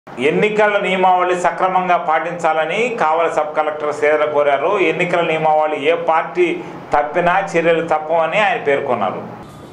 ఎన్నికల నియమావళి సక్రమంగా పాటించాలని కావలి సబ్ కలెక్టర్ శ్రీధర్ కోరారు ఎన్నికల నియమావళి ఏ పార్టీ తప్పినా చర్యలు తప్పవని ఆయన పేర్కొన్నారు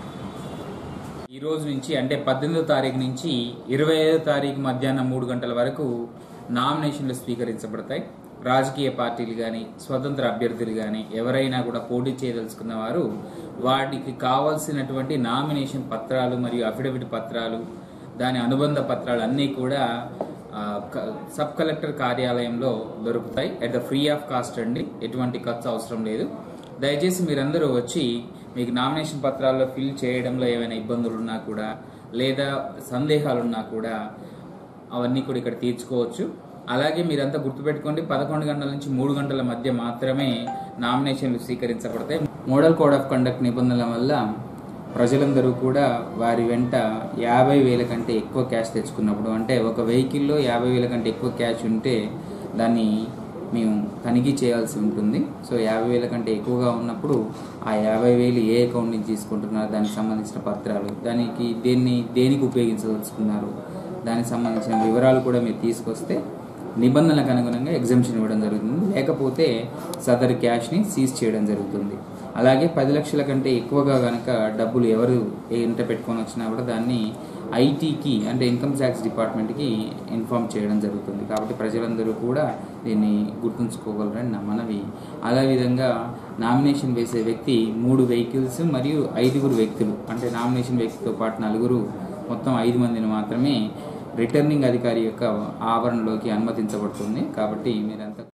ఈ రోజు నుంచి అంటే పద్దెనిమిదో తారీఖు నుంచి ఇరవై ఐదో తారీఖు మధ్యాహ్నం మూడు గంటల వరకు నామినేషన్లు స్వీకరించబడతాయి రాజకీయ పార్టీలు కానీ స్వతంత్ర అభ్యర్థులు కానీ ఎవరైనా కూడా పోటీ చేయదలుచుకున్న వారు వాటికి కావాల్సినటువంటి నామినేషన్ పత్రాలు మరియు అఫిడవిట్ పత్రాలు దాని అనుబంధ పత్రాలు అన్నీ కూడా ఆ, క- సబ్ కలెక్టర్ కార్యాలయంలో దొరుకుతాయి at the free of cost అండి ఎటువంటి ఖర్చు అవసరం లేదు దయచేసి మీరందరూ వచ్చి మీకు నామినేషన్ పత్రాల్లో ఫిల్ చేయడంలో ఏమైనా ఇబ్బందులు ఉన్నా కూడా లేదా సందేహాలు ఉన్నా కూడా అవన్నీ కూడా ఇక్కడ తీర్చుకోవచ్చు అలాగే మీరంతా గుర్తుపెట్టుకోండి పదకొండు గంటల నుంచి మూడు గంటల మధ్య మాత్రమే నామినేషన్లు స్వీకరించబడతాయి మోడల్ కోడ్ ఆఫ్ కండక్ట్ నిబంధనల వల్ల ప్రజలందరూ కూడా వారి వెంట యాభై వేల కంటే ఎక్కువ క్యాష్ తెచ్చుకున్నప్పుడు అంటే ఒక వెహికల్లో యాభై వేల కంటే ఎక్కువ క్యాష్ ఉంటే దాన్ని మేము తనిఖీ చేయాల్సి ఉంటుంది సో యాభై వేల కంటే ఎక్కువగా ఉన్నప్పుడు ఆ యాభై వేలు ఏ అకౌంట్ నుంచి తీసుకుంటున్నారు దానికి సంబంధించిన పత్రాలు దానికి దేన్ని దేనికి ఉపయోగించదలుచుకున్నారు దానికి సంబంధించిన వివరాలు కూడా మీరు తీసుకొస్తే నిబంధనలకు అనుగుణంగా ఎగ్జామ్షన్ ఇవ్వడం జరుగుతుంది లేకపోతే సదరు క్యాష్ని సీజ్ చేయడం జరుగుతుంది అలాగే పది లక్షల కంటే ఎక్కువగా కనుక డబ్బులు ఎవరు ఎంత పెట్టుకొని వచ్చినా కూడా దాన్ని ఐటీకి అంటే ఇన్కమ్ ట్యాక్స్ డిపార్ట్మెంట్కి ఇన్ఫామ్ చేయడం జరుగుతుంది కాబట్టి ప్రజలందరూ కూడా దీన్ని గుర్తుంచుకోగలరని నా మనవి అదేవిధంగా నామినేషన్ వేసే వ్యక్తి మూడు వెహికల్స్ మరియు ఐదుగురు వ్యక్తులు అంటే నామినేషన్ వ్యక్తితో పాటు నలుగురు మొత్తం ఐదు మందిని మాత్రమే రిటర్నింగ్ అధికారి యొక్క ఆవరణలోకి అనుమతించబడుతుంది కాబట్టి మీరంతా